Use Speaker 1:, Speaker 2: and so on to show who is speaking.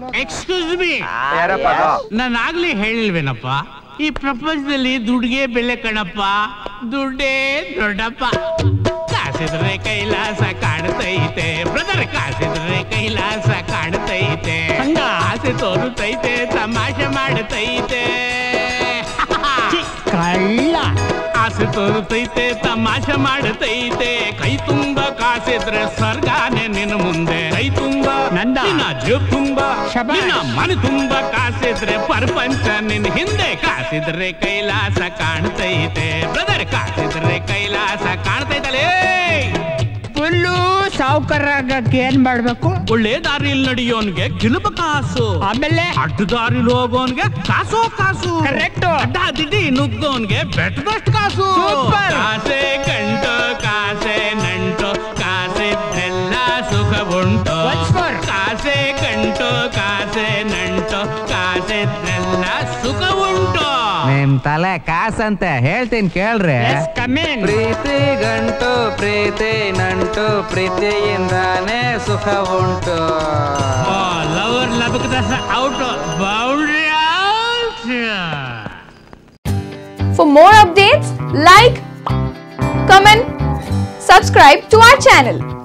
Speaker 1: Excuse me
Speaker 2: ಯಾರಪ್ಪ ಅದು?
Speaker 1: ನಾನು ಆಗ್ಲೇ ಹೇಳಿಲ್ವೇನಪ್ಪ ಈ ಪ್ರಪಂಚದಲ್ಲಿ ದುಡ್ಡಿಗೆ ಬೆಲೆ ಕಣಪ್ಪ ದುಡ್ಡೇ ದೊಡ್ಡಪ್ಪ ಕಾಸಿದ್ರೆ ಕೈಲಾಸ ಕಾಣ್ತೈತೆ ಬ್ರದರ್ ಕಾಸಿದ್ರೆ ಕೈಲಾಸ ಕಾಣ್ತೈತೆ ಆಸೆ ತೋರುತ್ತೈತೆ ತಮಾಷೆ ಮಾಡುತ್ತೈತೆ
Speaker 3: ಕಳ್ಳ
Speaker 1: ಆಸೆ ತೋರುತ್ತೈತೆ ತಮಾಷೆ ಮಾಡುತ್ತೈತೆ ಕೈ ತುಂಬ ಕಾಸಿದ್ರೆ ಸ್ವರ್ಗಾನೆ ನಿನ್ನ ಮುಂದೆ ಕೈ ತುಂಬ
Speaker 3: ನಂದ.
Speaker 1: ನಿನ್ನ ಜೇಬ್ ತುಂಬ
Speaker 3: ಶಬಾಷ್.
Speaker 1: ನಿನ್ನ ಮನೆ ತುಂಬ ಕಾಸಿದ್ರೆ ಪ್ರಪಂಚ ನಿನ್ನ ಹಿಂದೆ ಕಾಸಿದ್ರೆ ಕೈಲಾಸ ಕಾಣ್ತೈತೆ ಬ್ರದರ್ ಕಾಸಿದ್ರೆ ಕೈಲಾಸ ಕಾಣ್ತೈತಲೇ
Speaker 3: ಫುಲ್ಲು ಸಾವುಕಾರಾಗಕ್ಕೆ ಏನ್ ಮಾಡ್ಬೇಕು
Speaker 1: ಒಳ್ಳೆ ದಾರಿಯಲ್ಲಿ ನಡೆಯೋನ್ಗೆ ಕಿಲುಬ ಕಾಸು
Speaker 3: ಆಮೇಲೆ
Speaker 1: ಅಡ್ಡ ದಾರಿಲಿ ಹೋಗೋನ್ಗೆ ಕಾಸೋ ಕಾಸು
Speaker 3: Correct.
Speaker 1: ಅಡ್ಡ ದಿಡ್ಡಿ ನುಗ್ಗೋನ್ಗೆ ಬೆಟ್ಟದಷ್ಟು ಕಾಸು
Speaker 3: Super.
Speaker 1: ಕಾಸೆ ಗಂಟು ಕಾಸೆ ನಂಟು ಕಾಸಿದ್ದೆಲ್ಲ ಸುಖ ಉಂಟು
Speaker 3: What's for?
Speaker 1: ಕಾಸೆ ಗಂಟು ಕಾಸೆ ನಂಟು ಕಾಸಿದ್ದೆಲ್ಲ ಸುಖ ಉಂಟು
Speaker 4: ನಿಮ್ ತಲೆ ಕಾಸಂತೆ ಹೇಳ್ತೀನಿ ಕೇಳ್ರಿ
Speaker 3: ಕಮೇನ್
Speaker 2: ಪ್ರೀತಿ ಗಂಟು ಪ್ರೀತಿ ನಂಟು ಪ್ರೀತಿಯಿಂದಾನೇ ಸುಖ ಉಂಟು
Speaker 1: ಲವರ್ ಲಬಕದ out boundary
Speaker 5: For more updates, like, comment, subscribe to our channel.